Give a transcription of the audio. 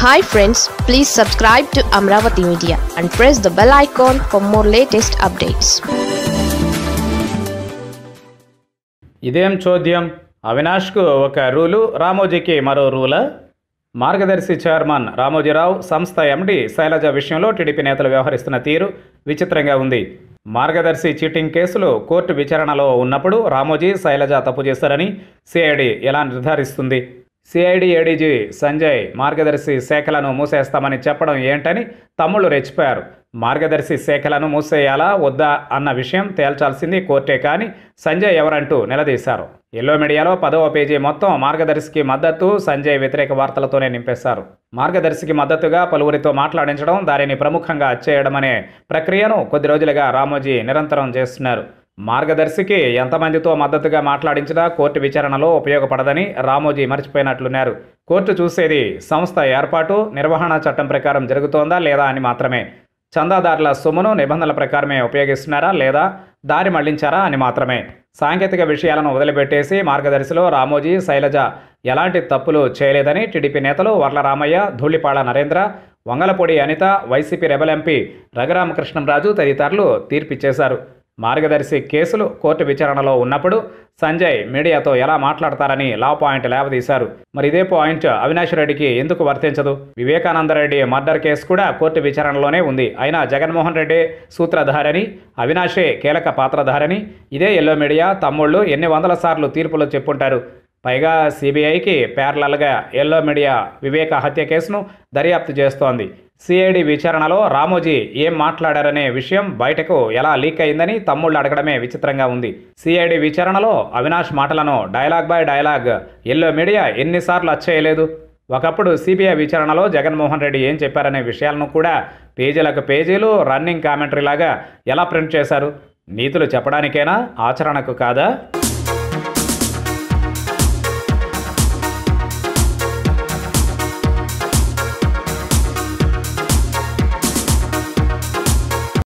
hi friends please subscribe to Amaravati media and press the bell icon for more latest updates ఇదేం చోద్యం అవినాష్కు ఒక rule రామోజీకి మరో రూలా మార్గదర్శి chairman Ramoji Rao సంస్థ ఎండి శైలజ విషయంలో టీడీపీ నేతలు వ్యవహరిస్తున్న తీరు విచిత్రంగా ఉంది మార్గదర్శి చీటింగ్ కేసులు కోర్టు విచారణలో ఉన్నప్పుడు రామోజీ శైలజ తప్పు చేశారని సిఐడి ఎలా నిర్ధారిస్తుంది సిఐడి ఏడీజీ సంజయ్ మార్గదర్శి శాఖలను మూసేస్తామని చెప్పడం ఏంటని తమ్ముళ్ళు రెచ్చిపోయారు మార్గదర్శి శాఖలను మూసేయాలా వద్దా అన్న విషయం తేల్చాల్సింది కోర్టే కానీ సంజయ్ ఎవరంటూ నిలదీశారు ఎల్లో మీడియాలో పదవ పేజీ మొత్తం మార్గదర్శికి మద్దతు సంజయ్ వ్యతిరేక వార్తలతోనే నింపేశారు మార్గదర్శికి మద్దతుగా పలువురితో మాట్లాడించడం దానిని ప్రముఖంగా చేయడం అనే ప్రక్రియను కొద్ది రోజులుగా రామోజీ నిరంతరం చేస్తున్నారు మార్గదర్శికి ఎంతమందితో మద్దతుగా మాట్లాడించినా కోర్టు విచారణలో ఉపయోగపడదని రామోజీ మర్చిపోయినట్లున్నారు కోర్టు చూసేది సంస్థ ఏర్పాటు నిర్వహణ చట్టం ప్రకారం జరుగుతోందా లేదా అని మాత్రమే చందాదారుల సొమ్మును నిబంధనల ప్రకారమే ఉపయోగిస్తున్నారా లేదా దారి మళ్లించారా అని మాత్రమే సాంకేతిక విషయాలను వదిలిపెట్టేసి మార్గదర్శిలో రామోజీ శైలజ ఎలాంటి తప్పులు చేయలేదని టీడీపీ నేతలు Varla Dhulipala Narendra Vangalapudi Anitha YCP rebel MP Raghuramakrishnamraju తదితరులు తీర్పిచ్చేశారు మార్గదర్శి కేసులు కోర్టు విచారణలో ఉన్నప్పుడు సంజయ్ మీడియాతో ఎలా మాట్లాడతారని లా పాయింట్ లేవదీశారు మరి ఇదే పాయింట్ అవినాష్ రెడ్డికి ఎందుకు వర్తించదు వివేకానందరెడ్డి మర్డర్ కేసు కూడా కోర్టు విచారణలోనే ఉంది అయినా జగన్మోహన్ రెడ్డి సూత్రధారని అవినాషే కీలక పాత్రధారని ఇదే ఎల్లో మీడియా తమ్ముళ్ళు ఎన్ని వందల సార్లు తీర్పులు చెప్పుంటారు పైగా సిబిఐకి ప్యారలల్గా ఎల్లో మీడియా వివేక హత్య కేసును దర్యాప్తు చేస్తోంది సిఐడి విచారణలో రామోజీ ఏం మాట్లాడారనే విషయం బయటకు ఎలా లీక్ అయిందని తమ్ముళ్ళు అడగడమే విచిత్రంగా ఉంది సిఐడి విచారణలో అవినాష్ మాటలను dialogue by dialogue yellow media ఎన్నిసార్లు అచ్చేయలేదు ఒకప్పుడు సిబిఐ విచారణలో జగన్మోహన్ రెడ్డి ఏం చెప్పారనే విషయాలను కూడా పేజీలకు పేజీలు రన్నింగ్ కామెంటరీ లాగా ఎలా ప్రింట్ చేశారు నీతులు చెప్పడానికేనా ఆచరణకు కాదా